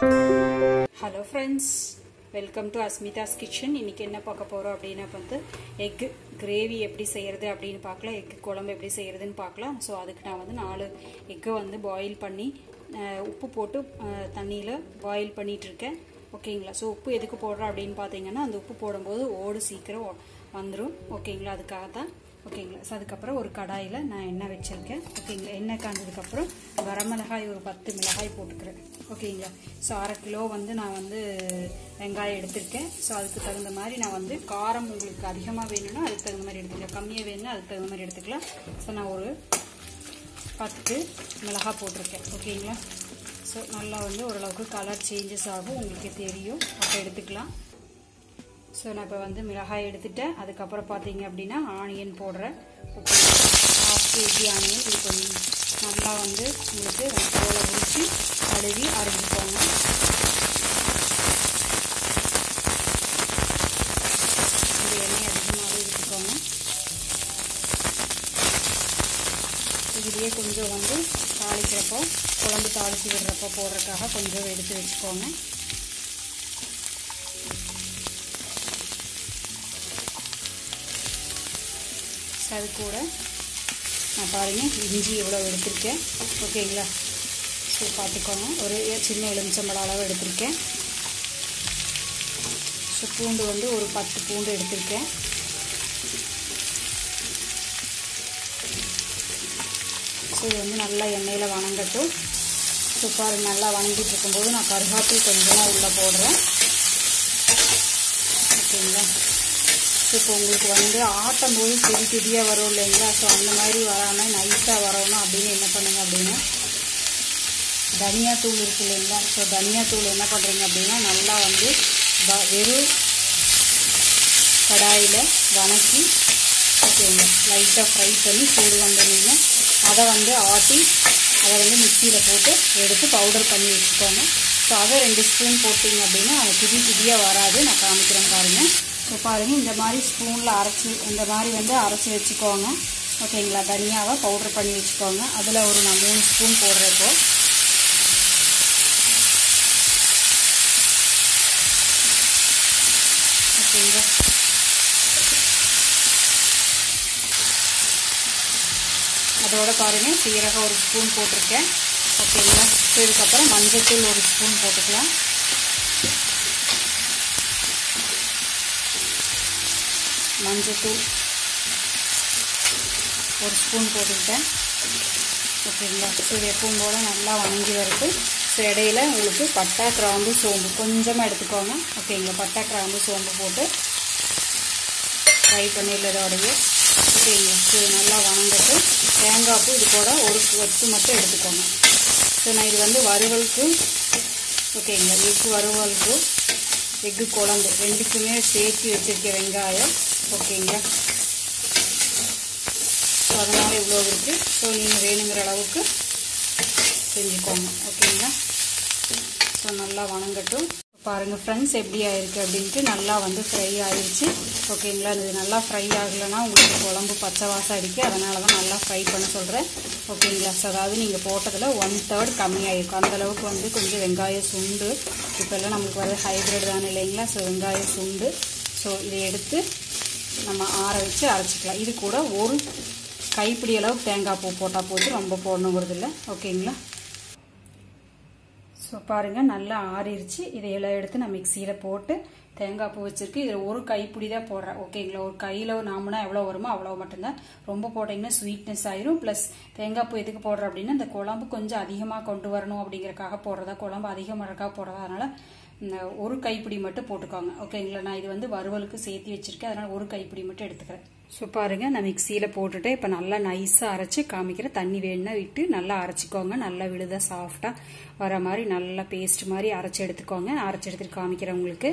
hello friends welcome to Asmita's kitchen இன்றைக்கி என்ன பார்க்க போகிறோம் அப்படின்னா வந்து எக்கு கிரேவி எப்படி செய்கிறது அப்படின்னு பார்க்கலாம் எக்கு குழம்பு எப்படி செய்கிறதுன்னு பார்க்கலாம் ஸோ அதுக்கு நான் வந்து நாலு எக்கை வந்து பாயில் பண்ணி அஹ், உப்பு போட்டு தண்ணியில் பாயில் பண்ணிகிட்ருக்கேன் ஓகேங்களா ஸோ உப்பு எதுக்கு போடுறோம் அப்படின்னு பார்த்தீங்கன்னா அந்த உப்பு போடும்போது ஓடு சீக்கிரம் வந்துடும் ஓகேங்களா அதுக்காக தான் ஓகேங்களா ஸோ அதுக்கப்புறம் ஒரு கடாயில் நான் எண்ணெய் வச்சுருக்கேன் ஓகேங்களா எண்ணெய் காஞ்சதுக்கப்புறம் வரமிளகாய் ஒரு பத்து மிளகாய் போட்டுக்கிறேன் ஓகேங்களா ஸோ அரை கிலோ வந்து நான் வந்து வெங்காயம் எடுத்திருக்கேன் ஸோ அதுக்கு தகுந்த மாதிரி நான் வந்து காரம் உங்களுக்கு அதிகமாக வேணும்னா அதுக்கு தகுந்த மாதிரி எடுத்துக்கலாம் கம்மியாக வேணும்னா அதுக்கு தகுந்த மாதிரி எடுத்துக்கலாம் ஸோ நான் ஒரு பத்து மிளகாய் போட்டிருக்கேன் ஓகேங்களா ஸோ நல்லா வந்து ஓரளவுக்கு கலர் சேஞ்சஸ் ஆகும் உங்களுக்கு தெரியும் அப்போ எடுத்துக்கலாம் ஸோ நான் இப்போ வந்து மிளகாய் எடுத்துட்டேன் அதுக்கப்புறம் பார்த்தீங்க அப்படின்னா ஆனியன் போடுறேன் ஹாஃப் கேஜி ஆனியன் இது கொஞ்சம் நல்லா வந்து உங்களுக்கு தோலை உரிச்சு கழுவி அரைஞ்சிக்கோங்க இந்த எண்ணெய் அதிகமாகவே ஊற்றிக்கோங்க இதுலேயே கொஞ்சம் வந்து தாளிக்கிறப்போ குழம்பு தாளித்து விடுறப்போ போடுறதுக்காக கொஞ்சம் எடுத்து வச்சுக்கோங்க அது கூட நான் பாருங்கள் இஞ்சி எவ்வளோ எடுத்திருக்கேன் ஓகேங்களா ஸோ பார்த்துக்கோங்க ஒரு சின்ன எலுமிச்சம்பழம் அளவு எடுத்திருக்கேன் ஸோ பூண்டு வந்து ஒரு பத்து பூண்டு எடுத்திருக்கேன் ஸோ இது வந்து நல்லா எண்ணெயில் வணங்கட்டும் ஸோ பாருங்க நல்லா வணங்கிட்டு இருக்கும்போது நான் கருகாப்பில் கொஞ்சமாக உள்ளே போடுறேன் ஓகேங்களா ஸோ இப்போ உங்களுக்கு வந்து ஆட்டும் போது செடி செடியாக வரும் இல்லைங்களா ஸோ அந்த மாதிரி வராமல் நைஸாக வரணும் அப்படின்னு என்ன பண்ணுங்க அப்படின்னா தனியாத்தூள் இருக்கு இல்லைங்களா ஸோ தனியாத்தூள் என்ன பண்ணுறீங்க அப்படின்னா நல்லா வந்து வெறும் கடாயில் வணக்கி ஓகேங்க லைட்டாக ஃப்ரை பண்ணி சூடு வந்தோன்னே அதை வந்து ஆட்டி அதை வந்து மிக்சியில் போட்டு எடுத்து பவுடர் பண்ணி வச்சுக்கோங்க ஸோ அதை ரெண்டு ஸ்பூன் போட்டிங்க அப்படின்னா அது திதி திதியாக வராது நான் காமிக்கிறேன் பாருங்கள் ஸோ பாருங்கள் இந்த மாதிரி ஸ்பூனில் அரைச்சி இந்த மாதிரி வந்து அரைச்சி வச்சுக்கோங்க ஓகேங்களா தனியாவை பவுடர் பண்ணி வச்சுக்கோங்க அதில் ஒரு நான் மூணு ஸ்பூன் போடுறப்போ ஓகேங்களா அதோட பாருங்கள் சீரகம் ஒரு ஸ்பூன் போட்டிருக்கேன் ஓகேங்களா ஸோ இதுக்கப்புறம் மஞ்சத்தூள் ஒரு ஸ்பூன் போட்டுக்கலாம் மஞ்சத்தூள் ஒரு ஸ்பூன் போட்டுக்கிட்டேன் ஓகேங்களா ஸோ இது எப்பவும் போல் நல்லா வணங்கி வருது ஸோ இடையில உங்களுக்கு பட்டை கிராம்பு சோம்பு கொஞ்சமாக எடுத்துக்கோங்க ஓகேங்களா பட்டை கிராம்பு சோம்பு போட்டு ஃப்ரை பண்ணிடலதோடைய ஓகேங்களா ஸோ இது நல்லா வணங்கட்டு தேங்காய் பூ இது கூட ஒரு கொத்து மட்டும் எடுத்துக்கோங்க ஸோ நான் இது வந்து வறுவலுக்கு ஓகேங்களா எக்கு வறுவலுக்கு எக்கு குழம்பு ரெண்டுக்குமே சேர்த்து வச்சுருக்கேன் வெங்காயம் ஓகேங்களா ஸோ அதனால் இவ்வளோ இருக்குது ஸோ நீங்கள் வேணுங்கிற அளவுக்கு செஞ்சுக்கோங்க ஓகேங்களா ஸோ நல்லா வணங்கட்டும் பாருங்கள் ஃப்ரெண்ட்ஸ் எப்படி ஆயிருக்கு அப்படின்ட்டு நல்லா வந்து ஃப்ரை ஆயிடுச்சு ஓகேங்களா இது நல்லா ஃப்ரை ஆகலைன்னா உங்களுக்கு குழம்பு பச்சை வாசம் அடிக்கு அதனால தான் நல்லா ஃப்ரை பண்ண சொல்கிறேன் ஓகேங்களா ஸோ அதாவது நீங்கள் போட்டதில் ஒன் தேர்ட் கம்மியாயிருக்கும் அந்தளவுக்கு வந்து கொஞ்சம் வெங்காயம் சுண்டு இப்போல்லாம் நம்மளுக்கு வர ஹைப்ரிட் தானே இல்லைங்களா ஸோ வெங்காயம் சுண்டு ஸோ இதை எடுத்து நம்ம ஆற வச்சு அரைச்சிக்கலாம் இது கூட ஒரு கைப்பிடி அளவு தேங்காய் பூ போட்டால் போது ரொம்ப போடணுங்கிறது இல்லை ஓகேங்களா ஸோ பாருங்கள் நல்லா ஆறிடுச்சு இதையெல்லாம் எடுத்து நான் மிக்சியில் போட்டு தேங்காய் பூ வச்சுருக்கு இதில் ஒரு கைப்பிடி தான் போடுறேன் ஓகேங்களா ஒரு கையில் நாமனா எவ்வளோ வருமோ அவ்வளோ மட்டும்தான் ரொம்ப போட்டிங்கன்னா ஸ்வீட்னஸ் ஆயிரும் ப்ளஸ் தேங்காய் பூ எதுக்கு போடுறேன் அப்படின்னா இந்த குழம்பு கொஞ்சம் அதிகமாக கொண்டு வரணும் அப்படிங்கறக்காக போடுறதா குழம்பு அதிகமாக போடுறதா அதனால் ஒரு கைப்பிடி மட்டும் போட்டுக்கோங்க ஓகேங்களா நான் இது வந்து வறுவலுக்கு சேர்த்து வச்சுருக்கேன் அதனால் ஒரு கைப்பிடி மட்டும் எடுத்துக்கிறேன் ஸோ பாருங்கள் நான் மிக்சியில் போட்டுட்டு இப்போ நல்லா நைஸாக அரைச்சி காமிக்கிறேன் தண்ணி வேணும்னா விட்டு நல்லா அரைச்சிக்கோங்க நல்லா விழுத சாஃப்டாக வர மாதிரி நல்லா பேஸ்ட் மாதிரி அரைச்சி எடுத்துக்கோங்க அரைச்சி எடுத்துட்டு காமிக்கிறேன் உங்களுக்கு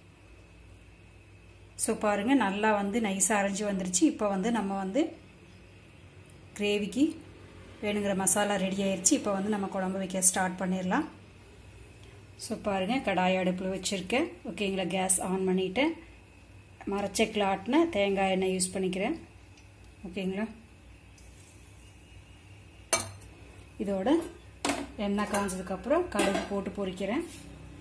ஸோ பாருங்கள் நல்லா வந்து நைஸாக அரைஞ்சி வந்துருச்சு இப்போ வந்து நம்ம வந்து கிரேவிக்கு வேணுங்கிற மசாலா ரெடி ஆயிடுச்சு இப்போ வந்து நம்ம குழம்பு வைக்க ஸ்டார்ட் பண்ணிடலாம் ஸோ பாருங்கள் கடாய் அடுப்பில் வச்சுருக்கேன் ஓகேங்களா கேஸ் ஆன் பண்ணிவிட்டேன் மரச்செக்கில் ஆட்டின தேங்காய் எண்ணெய் யூஸ் பண்ணிக்கிறேன் ஓகேங்களா இதோட எண்ணெய் காஞ்சதுக்கப்புறம் கடுகு போட்டு பொரிக்கிறேன்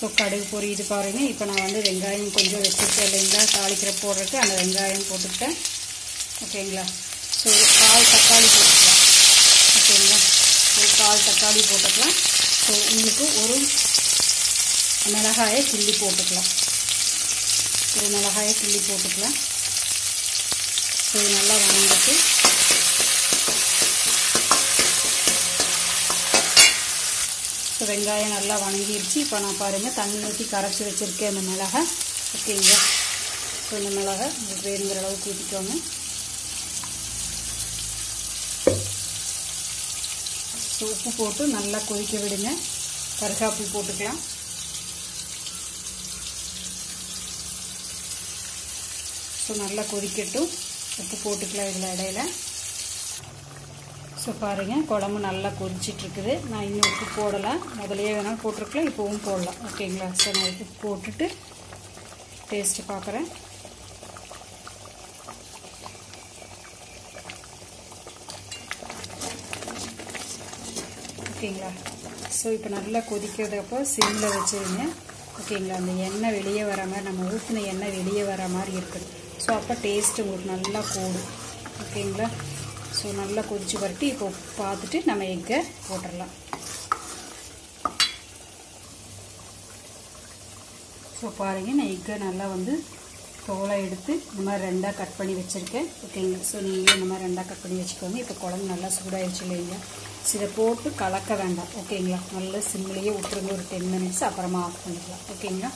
ஸோ கடுகு பொரியுது பாருங்க இப்போ நான் வந்து வெங்காயம் கொஞ்சம் வச்சுருக்கேன் இல்லைங்களா தாளிக்கிற போடுறதுக்கு அந்த வெங்காயம் போட்டுக்கிட்டேன் ஓகேங்களா ஸோ ஒரு கால் தக்காளி போட்டுக்கலாம் ஓகேங்களா ஒரு கால் தக்காளி போட்டுக்கலாம் ஸோ உங்களுக்கு ஒரு மிளகாயை கிள்ளி போட்டுக்கலாம் ஒரு மிளகாயை கிள்ளி போட்டுக்கலாம் ஸோ இது நல்லா வணங்கிட்டு ஸோ வெங்காயம் நல்லா வணங்கிருச்சு இப்போ நான் பாருங்கள் தண்ணி ஊற்றி கரைச்சி வச்சுருக்கேன் இந்த மிளகா ஓகேங்களா ஸோ இந்த மிளகா உங்களுக்கு வேணுங்கிற அளவுக்கு ஊற்றிக்கோங்க ஸோ உப்பு போட்டு நல்லா கொதிக்க விடுங்க கருகாப்பில் போட்டுக்கலாம் ஸோ நல்லா கொதிக்கட்டும் உப்பு போட்டுக்கலாம் இதில் இடையில ஸோ பாருங்கள் குழம்பு நல்லா கொதிச்சிட்ருக்குது நான் இன்னும் உப்பு போடலை முதலையே வேணாலும் போட்டிருக்கலாம் இப்போவும் போடலாம் ஓகேங்களா ஸோ நான் உப்பு போட்டுட்டு டேஸ்ட்டு பார்க்குறேன் ஓகேங்களா ஸோ இப்போ நல்லா கொதிக்கிறதப்போ சிம்மில் வச்சுருங்க ஓகேங்களா அந்த எண்ணெய் வெளியே வர மாதிரி நம்ம ஊற்றின எண்ணெய் வெளியே வர மாதிரி இருக்குது ஸோ அப்போ டேஸ்ட் உங்களுக்கு நல்லா கூடும் ஓகேங்களா ஸோ நல்லா கொதிச்சு வரட்டி இப்போ பார்த்துட்டு நம்ம எக்கை போட்டுடலாம் ஸோ பாருங்கள் நான் எக்கை நல்லா வந்து தோலை எடுத்து இந்த மாதிரி ரெண்டாக கட் பண்ணி வச்சுருக்கேன் ஓகேங்களா ஸோ நீங்களும் இந்த மாதிரி ரெண்டாக கட் பண்ணி வச்சுக்கோங்க இப்போ குழம்பு நல்லா சூடாகிடுச்சு இல்லைங்க ஸோ இதை போட்டு கலக்க வேண்டாம் ஓகேங்களா நல்லா சிம்மிலேயே விட்டுருங்க ஒரு டென் மினிட்ஸ் அப்புறமா ஆஃப் பண்ணிக்கலாம் ஓகேங்களா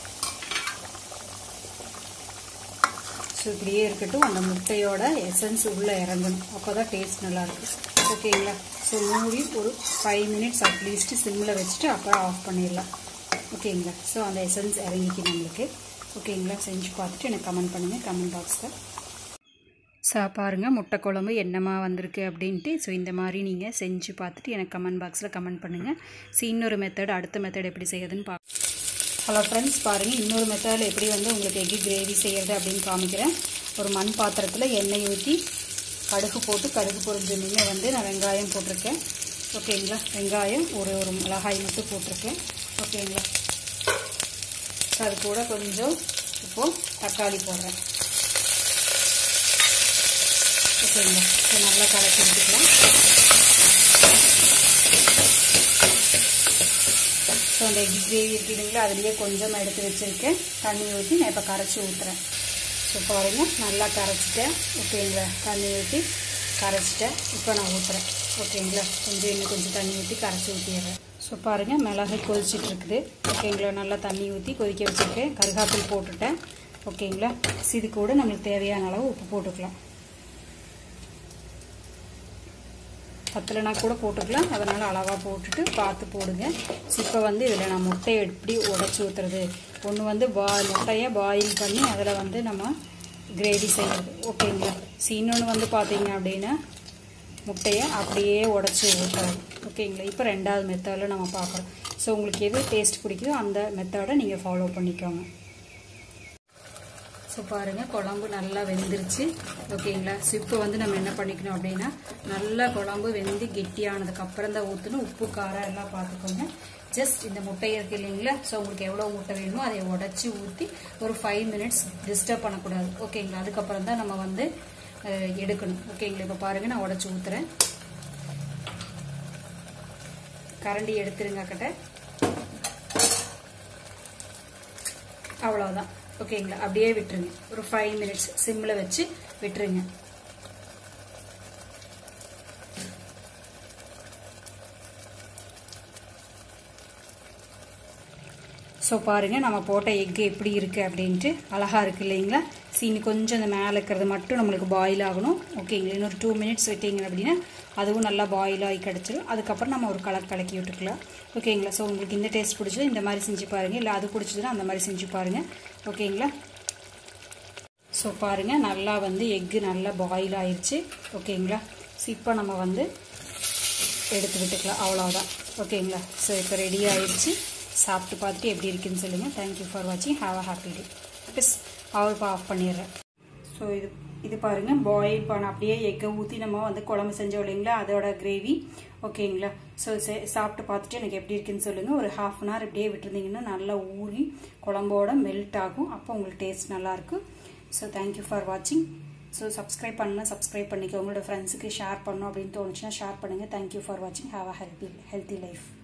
ஸோ இப்படியே இருக்கட்டும் அந்த முட்டையோட எசன்ஸ் உள்ளே இறங்கணும் அப்போ தான் டேஸ்ட் நல்லாயிருக்கும் ஓகேங்களா ஸோ மூடி ஒரு ஃபைவ் மினிட்ஸ் அட்லீஸ்ட் சிம்மில் வச்சுட்டு அப்புறம் ஆஃப் பண்ணிடலாம் ஓகேங்களா ஸோ அந்த எசன்ஸ் இறங்கிக்கு நம்மளுக்கு ஓகேங்களா செஞ்சு பார்த்துட்டு எனக்கு கமெண்ட் பண்ணுங்கள் கமெண்ட் பாக்ஸில் ஸோ பாருங்கள் முட்டை குழம்பு என்னமா வந்திருக்கு அப்படின்ட்டு ஸோ இந்த மாதிரி நீங்கள் செஞ்சு பார்த்துட்டு எனக்கு கமெண்ட் பாக்ஸில் கமெண்ட் பண்ணுங்கள் ஸோ இன்னொரு மெத்தட் அடுத்த மெத்தட் எப்படி செய்யுதுன்னு பா ஹலோ ஃப்ரெண்ட்ஸ் பாருங்கள் இன்னொரு மெத்தடில் எப்படி வந்து உங்களுக்கு எக்கு கிரேவி செய்கிறது அப்படின்னு காமிக்கிறேன் ஒரு மண் பாத்திரத்தில் எண்ணெய் ஊற்றி கடுகு போட்டு கடுகு பொரிஞ்சோன்னே வந்து நான் வெங்காயம் போட்டிருக்கேன் ஓகேங்களா வெங்காயம் ஒரு ஒரு மிளகாய் மட்டும் போட்டிருக்கேன் ஓகேங்களா ஸோ அது கூட கொஞ்சம் இப்போது தக்காளி போடுறேன் ஓகேங்களா ஸோ நல்லா கலக்கி எடுத்துக்கலாம் ஸோ அந்த எக் கிரேவி இருக்குதுங்களா அதுலேயே கொஞ்சம் எடுத்து வச்சுருக்கேன் தண்ணி ஊற்றி நான் இப்போ கரைச்சி ஊற்றுறேன் ஸோ பாருங்கள் நல்லா கரைச்சிட்டேன் ஓகேங்களா தண்ணி ஊற்றி கரைச்சிட்டேன் இப்போ நான் ஊற்றுறேன் ஓகேங்களா கொஞ்சம் இன்னும் கொஞ்சம் தண்ணி ஊற்றி கரைச்சி ஊற்றிடுறேன் ஸோ பாருங்கள் மிளகாய் கொதிச்சிட்டு இருக்குது ஓகேங்களா நல்லா தண்ணி ஊற்றி கொதிக்க வச்சுருக்கேன் கருகாப்பில் போட்டுட்டேன் ஓகேங்களா இது கூட நம்மளுக்கு தேவையான அளவு உப்பு போட்டுக்கலாம் பத்தலைனா கூட போட்டுக்கலாம் அதனால் அளவாக போட்டுட்டு பார்த்து போடுங்க இப்போ வந்து இதில் நான் முட்டையை எப்படி உடச்சி ஊற்றுறது ஒன்று வந்து பா முட்டையை பாயில் பண்ணி அதில் வந்து நம்ம கிரேவி செய்யறது ஓகேங்களா ஸோ இன்னொன்று வந்து பார்த்தீங்க அப்படின்னா முட்டையை அப்படியே உடச்சி ஊற்றுறது ஓகேங்களா இப்போ ரெண்டாவது மெத்தடில் நம்ம பார்க்குறோம் ஸோ உங்களுக்கு எது டேஸ்ட் பிடிக்குதோ அந்த மெத்தடை நீங்கள் ஃபாலோ பண்ணிக்கோங்க ஸோ பாருங்கள் குழம்பு நல்லா வெந்துருச்சு ஓகேங்களா ஸோ இப்போ வந்து நம்ம என்ன பண்ணிக்கணும் அப்படின்னா நல்லா குழம்பு வெந்து கெட்டியானதுக்கு அப்புறம் தான் ஊற்றணும் உப்பு காரம் எல்லாம் பார்த்துக்கோங்க ஜஸ்ட் இந்த முட்டை இருக்கு இல்லைங்களா ஸோ உங்களுக்கு எவ்வளோ முட்டை வேணுமோ அதை உடச்சி ஊற்றி ஒரு ஃபைவ் மினிட்ஸ் டிஸ்டர்ப் பண்ணக்கூடாது ஓகேங்களா அதுக்கப்புறம் தான் நம்ம வந்து எடுக்கணும் ஓகேங்களா இப்போ பாருங்கள் நான் உடச்சி ஊற்றுறேன் கரண்டி எடுத்துருங்க கிட்ட அவ்வளோதான் ஓகேங்களா அப்படியே விட்டுருங்க ஒரு ஃபைவ் மினிட்ஸ் சிம்மில் வச்சு விட்டுருங்க ஸோ பாருங்கள் நம்ம போட்ட எக்கு எப்படி இருக்குது அப்படின்ட்டு அழகாக இருக்குது இல்லைங்களா சீனி கொஞ்சம் அந்த மேலே இருக்கிறது மட்டும் நம்மளுக்கு பாயில் ஆகணும் ஓகேங்களா இன்னொரு டூ மினிட்ஸ் விட்டீங்க அப்படின்னா அதுவும் நல்லா பாயில் ஆகி கிடச்சிரும் அதுக்கப்புறம் நம்ம ஒரு கலர் கலக்கி விட்டுக்கலாம் ஓகேங்களா ஸோ உங்களுக்கு இந்த டேஸ்ட் பிடிச்சது இந்த மாதிரி செஞ்சு பாருங்கள் இல்லை அது பிடிச்சதுன்னா அந்த மாதிரி செஞ்சு பாருங்கள் ஓகேங்களா ஸோ பாருங்கள் நல்லா வந்து எக்கு நல்லா பாயில் ஆயிடுச்சு ஓகேங்களா ஸோ இப்போ நம்ம வந்து எடுத்து விட்டுக்கலாம் அவ்வளோதான் ஓகேங்களா ஸோ இப்போ ரெடி ஆயிடுச்சு சாப்பிட்டு பார்த்துட்டு எப்படி இருக்குன்னு சொல்லுங்கள் தேங்க்யூ ஃபார் வாட்சிங் have a happy day plus அவள் இப்போ ஆஃப் பண்ணிடுறேன் ஸோ இது இது பாருங்க பாயில் பண்ண அப்படியே எக்கை ஊற்றி நம்ம வந்து குழம்பு செஞ்சோம் இல்லைங்களா அதோட கிரேவி ஓகேங்களா ஸோ சாப்பிட்டு பார்த்துட்டு எனக்கு எப்படி இருக்குன்னு சொல்லுங்கள் ஒரு ஹாஃப் அன் ஹவர் இப்படியே விட்டுருந்தீங்கன்னா நல்லா ஊறி குழம்போட மெல்ட் ஆகும் அப்போ உங்களுக்கு டேஸ்ட் நல்லாயிருக்கும் ஸோ தேங்க்யூ ஃபார் வாட்சிங் ஸோ சப்ஸ்கிரைப் பண்ணால் சப்ஸ்கிரைப் பண்ணிக்கோ உங்களோட ஃப்ரெண்ட்ஸுக்கு ஷேர் பண்ணணும் அப்படின்னு தோணுச்சுன்னா ஷேர் பண்ணுங்கள் தேங்க்யூ ஃபார் வாட்சிங் have a healthy healthy life